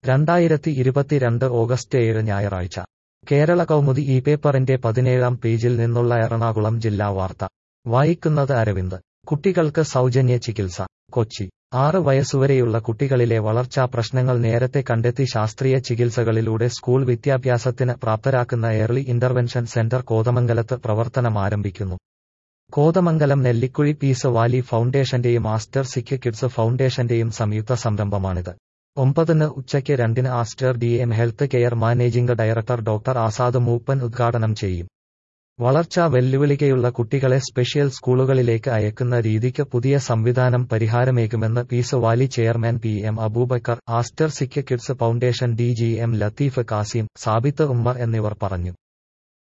രണ്ടായിരത്തി ഇരുപത്തിരണ്ട് ഓഗസ്റ്റ് ഏഴ് ഞായറാഴ്ച കേരള കൗമുദി ഈ പേപ്പറിന്റെ പതിനേഴാം പേജിൽ നിന്നുള്ള എറണാകുളം ജില്ലാ വാർത്ത വായിക്കുന്നത് അരവിന്ദ് കുട്ടികൾക്ക് സൗജന്യ ചികിത്സ കൊച്ചി ആറ് വയസ്സുവരെയുള്ള കുട്ടികളിലെ വളർച്ചാ പ്രശ്നങ്ങൾ നേരത്തെ കണ്ടെത്തി ശാസ്ത്രീയ ചികിത്സകളിലൂടെ സ്കൂൾ വിദ്യാഭ്യാസത്തിന് പ്രാപ്തരാക്കുന്ന ഏർലി ഇന്റർവെൻഷൻ സെന്റർ കോതമംഗലത്ത് പ്രവർത്തനം ആരംഭിക്കുന്നു കോതമംഗലം നെല്ലിക്കുഴി പീസ് വാലി ഫൗണ്ടേഷന്റെയും ആസ്റ്റർ സിക്ക് കിഡ്സ് ഫൗണ്ടേഷന്റെയും സംയുക്ത സംരംഭമാണിത് ഒമ്പതിന് ഉച്ചയ്ക്ക് രണ്ടിന് Aster D M health care managing director doctor Azad Moopen ഉദ്ഘാടനം ചെയ്യും വളർച്ചാ വെല്ലുവിളികയുള്ള കുട്ടികളെ സ്പെഷ്യൽ സ്കൂളുകളിലേക്ക് അയക്കുന്ന രീതിക്ക് പുതിയ സംവിധാനം പരിഹാരമേകുമെന്ന് peace valley chairman P M Abubakar Aster sick kids foundation D G M Latheef Kasim Sabith Ummer എന്നിവർ പറഞ്ഞു